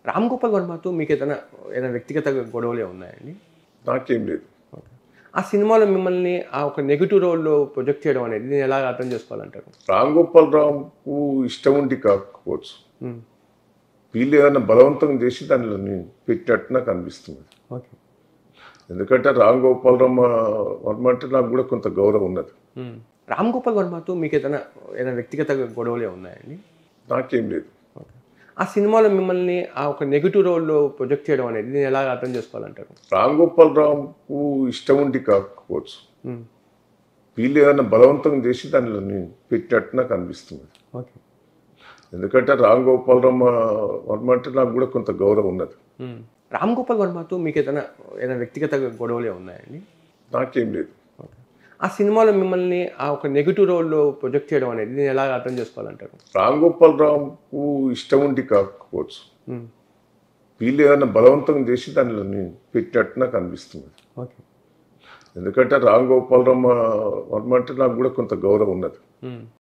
రామ్ గోపాల్ వర్మతో మీకు ఏదైనా ఏదైనా వ్యక్తిగత గొడవలే ఉన్నాయండి నాకేం లేదు ఓకే. ఆ సినిమాలో మిమ్మల్ని ఆ ఒక నెగిటివ్ రోల్లో ప్రొజెక్ట్ చేయడం అనేది నేను ఎలా అర్థం చేసుకోవాలంటారు రామ్ గోపాల్ రామ్కు ఇష్టం ఉండి కాకపోవచ్చు ఉమ్. వీళ్ళు ఏదైనా బలవంతం చేసి దానిలో నేను పెట్టినట్టు నాకు అనిపిస్తుంది ఓకే ఎందుకంటే రామ్ గోపాల్ రామ్ వర్మ అంటే నాకు కూడా కొంత గౌరవం ఉన్నది ఉమ్. రామ్ గోపాల్ వర్మతో మీకు ఏదైనా ఏదైనా వ్యక్తిగత గొడవలే ఉన్నాయండి నాకేం లేదు ఓకే. ఆ సినిమాలో మిమ్మల్ని ఆ ఒక నెగిటివ్ రోల్లో ప్రొజెక్ట్ చేయడం అనేది నేను ఎలా అర్థం చేసుకోవాలంటారు రామ్ గోపాల్ రామ్కు ఇష్టం ఉండి కాకపోవచ్చు ఉమ్. వీళ్ళు ఏదైనా బలవంతం చేసి దానిలో నేను పెట్టినట్టు నాకు అనిపిస్తుంది ఓకే ఎందుకంటే రామ్ గోపాల్ రామ్ వర్మ అంటే నాకు కూడా కొంత గౌరవం ఉన్నది ఉమ్. రామ్ గోపాల్ వర్మతో మీకు ఏదైనా ఏదైనా వ్యక్తిగత గొడవలే ఉన్నాయండి నాకేం లేదు ఓకే. ఆ సినిమాలో మిమ్మల్ని ఆ ఒక నెగిటివ్ రోల్లో ప్రొజెక్ట్ చేయడం అనేది నేను ఎలా అర్థం చేసుకోవాలంటారు రామ్ గోపాల్ రామ్కు ఇష్టం ఉండి కాకపోవచ్చు ఉమ్. వీళ్ళు ఏదైనా బలవంతం చేసి దానిలో నేను పెట్టినట్టు నాకు అనిపిస్తుంది ఓకే ఎందుకంటే రామ్ గోపాల్ రామ్ వర్మ అంటే నాకు కూడా కొంత గౌరవం ఉన్నది ఉమ్.